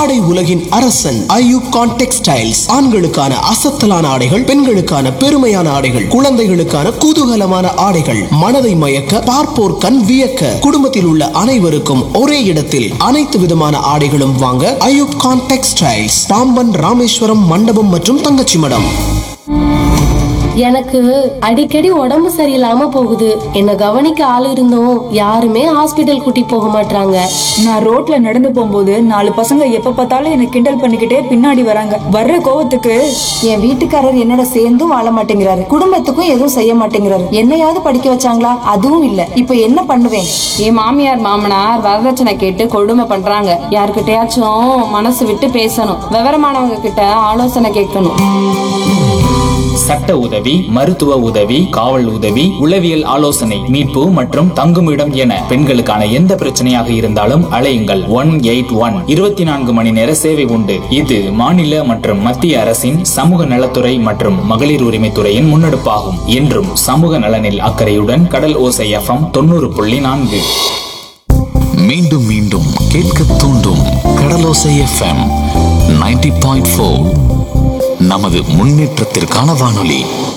ஆடை உலகின் அரசன் ஐயூப் கான் டெக்ஸ்டைல்ஸ் ஆண்களுக்கான அசத்தலான ஆடைகள் பெண்களுக்கான பெருமையான ஆடைகள் குழந்தைகளுக்கான குதூகலமான ஆடைகள் மனதை மயக்க பார்ப்போர் கண் வியக்க குடும்பத்தில் உள்ள அனைவருக்கும் ஒரே இடத்தில் அனைத்து விதமான ஆடைகளும் வாங்க ஐயூப் கான் டெக்ஸ்டைல்ஸ் பாம்பன் ராமேஸ்வரம் மண்டபம் மற்றும் தங்கச்சி மடம் எனக்கு அடிக்கடி உடம்பு சரியில்லாம போகுது என்ன கவனிக்க ஆள் இருந்தும் யாருமே ஹாஸ்பிட்டல் கூட்டி போக மாட்டாங்க நான் ரோட்ல நடந்து போகும்போது நாலு பசங்க எப்ப பார்த்தாலும் என்ன கிண்டல் பண்ணிக்கிட்டே பின்னாடி வராங்க வர்ற கோவத்துக்கு என் வீட்டுக்காரர் என்னோட சேர்ந்தும் வாழ மாட்டேங்கிறாரு குடும்பத்துக்கும் எதுவும் செய்ய மாட்டேங்கிறாரு என்னையாவது படிக்க வச்சாங்களா அதுவும் இல்ல இப்ப என்ன பண்ணுவேன் என் மாமியார் மாமனார் வரதட்சணை கேட்டு கொடுமை பண்றாங்க யார்கிட்டயாச்சும் மனசு விட்டு பேசணும் விவரமானவங்க கிட்ட ஆலோசனை கேட்கணும் சட்ட உதவி மருத்துவ உதவி காவல் உதவி உளவியல் ஆலோசனை மீட்பு மற்றும் தங்குமிடம் என பெண்களுக்கான எந்த பிரச்சனையாக இருந்தாலும் அழையுங்கள் ஒன் எயிட் ஒன் இருபத்தி நான்கு மணி நேர சேவை உண்டு இது மாநில மற்றும் மத்திய அரசின் சமூக நலத்துறை மற்றும் மகளிர் உரிமைத்துறையின் முன்னெடுப்பாகும் என்றும் சமூக நலனில் அக்கறையுடன் கடல் ஓசை எஃப்எம் தொண்ணூறு புள்ளி நான்கு மீண்டும் மீண்டும் கேட்க தூண்டும் கடலோசை எஃப்எம் 90.4 பாயிண்ட் நமது முன்னேற்றத்திற்கான வானொலி